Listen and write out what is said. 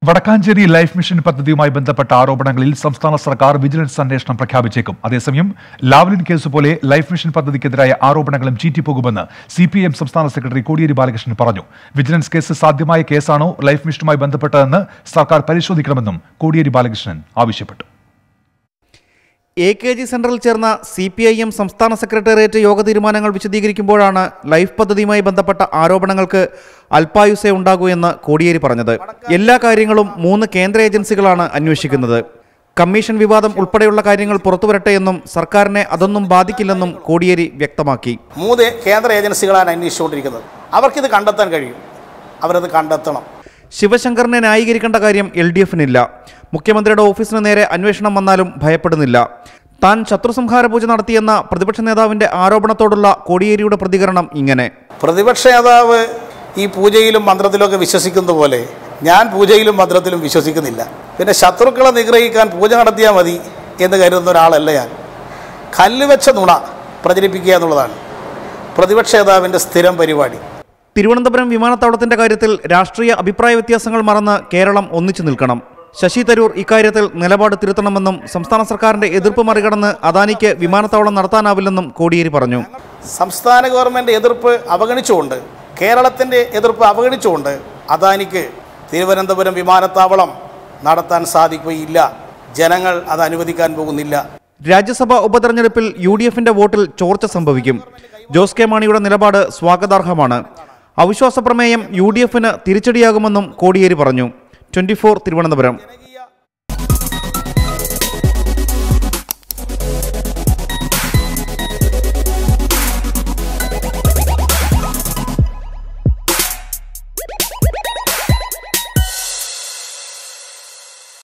Vadakkanchery life mission പദ്ധതിയുമായി ബന്ധപ്പെട്ട ആരോപണങ്ങളിൽ സംസ്ഥാന സർക്കാർ വിജിലൻസ് അന്വേഷണം പ്രഖ്യാപിച്ചേക്കും അതേസമയം ലാവ്ലിൻ കേസ് പോലെ ലൈഫ് മിഷൻ പദ്ധതിക്കെതിരായ ആരോപണങ്ങളും ചീറ്റിപ്പോകുമെന്ന് സി പി എം സംസ്ഥാന സെക്രട്ടറി കോടിയേരി ബാലകൃഷ്ണൻ പറഞ്ഞു വിജിലൻസ് കേസ് സാധ്യമായ കേസാണോ ലൈഫ് മിഷനുമായി ബന്ധപ്പെട്ടതെന്ന് സർക്കാർ പരിശോധിക്കണമെന്നും കോടിയേരി ബാലകൃഷ്ണൻ ആവശ്യപ്പെട്ടു എ കെ ജി സെന്ററിൽ ചേർന്ന സി പി ഐ എം സംസ്ഥാന സെക്രട്ടേറിയറ്റ് യോഗ തീരുമാനങ്ങൾ വിശദീകരിക്കുമ്പോഴാണ് ലൈഫ് പദ്ധതിയുമായി ബന്ധപ്പെട്ട ആരോപണങ്ങൾക്ക് അല്പായുസേ ഉണ്ടാകൂ എന്ന് കോടിയേരി പറഞ്ഞത് എല്ലാ കാര്യങ്ങളും മൂന്ന് കേന്ദ്ര ഏജൻസികളാണ് അന്വേഷിക്കുന്നത് കമ്മീഷൻ വിവാദം ഉൾപ്പെടെയുള്ള കാര്യങ്ങൾ പുറത്തുവരട്ടെ എന്നും സർക്കാരിനെ അതൊന്നും ബാധിക്കില്ലെന്നും കോടിയേരി വ്യക്തമാക്കി മൂന്ന് കേന്ദ്ര ഏജൻസികളാണ് അന്വേഷിച്ചുകൊണ്ടിരിക്കുന്നത് അവർക്കിത് കണ്ടെത്താൻ കഴിയും അവരത് കണ്ടെത്തണം ശിവശങ്കറിനെ ന്യായീകരിക്കേണ്ട കാര്യം എൽ ഡി എഫിനില്ല മുഖ്യമന്ത്രിയുടെ ഓഫീസിന് നേരെ അന്വേഷണം വന്നാലും ഭയപ്പെടുന്നില്ല താൻ ശത്രുസംഹാര പൂജ നടത്തിയെന്ന പ്രതിപക്ഷ നേതാവിന്റെ ആരോപണത്തോടുള്ള കോടിയേരിയുടെ പ്രതികരണം ഇങ്ങനെ പ്രതിപക്ഷ നേതാവ് ഈ പൂജയിലും മന്ത്രത്തിലുമൊക്കെ വിശ്വസിക്കുന്ന പോലെ ഞാൻ പൂജയിലും മന്ത്രത്തിലും വിശ്വസിക്കുന്നില്ല പിന്നെ ശത്രുക്കളെ നിഗ്രഹിക്കാൻ പൂജ നടത്തിയാൽ മതി എന്ന് കരുതുന്ന ഒരാളല്ല ഞാൻ കല്ല് വെച്ച നുണ പ്രചരിപ്പിക്കുക എന്നുള്ളതാണ് പ്രതിപക്ഷ നേതാവിൻ്റെ സ്ഥിരം പരിപാടി തിരുവനന്തപുരം വിമാനത്താവളത്തിന്റെ കാര്യത്തിൽ രാഷ്ട്രീയ അഭിപ്രായ വ്യത്യാസങ്ങൾ മറന്ന് കേരളം ഒന്നിച്ചു നിൽക്കണം ശശി തരൂർ ഇക്കാര്യത്തിൽ നിലപാട് തിരുത്തണമെന്നും സംസ്ഥാന സർക്കാരിന്റെ എതിർപ്പ് മറികടന്ന് അദാനിക്ക് വിമാനത്താവളം നടത്താനാവില്ലെന്നും കോടിയേരി പറഞ്ഞു സംസ്ഥാന ഗവൺമെൻറ് എതിർപ്പ് അവഗണിച്ചുകൊണ്ട് കേരളത്തിൻ്റെ എതിർപ്പ് അവഗണിച്ചുകൊണ്ട് അദാനിക്ക് തിരുവനന്തപുരം വിമാനത്താവളം നടത്താൻ സാധിക്കുകയില്ല ജനങ്ങൾ അത് അനുവദിക്കാൻ പോകുന്നില്ല രാജ്യസഭാ ഉപതെരഞ്ഞെടുപ്പിൽ യു ഡി എഫിന്റെ വോട്ടിൽ ചോർച്ച സംഭവിക്കും ജോസ് കെ മാണിയുടെ നിലപാട് സ്വാഗതാർഹമാണ് അവിശ്വാസ പ്രമേയം യു ഡി എഫിന് തിരിച്ചടിയാകുമെന്നും കോടിയേരി പറഞ്ഞു ട്വന്റി തിരുവനന്തപുരം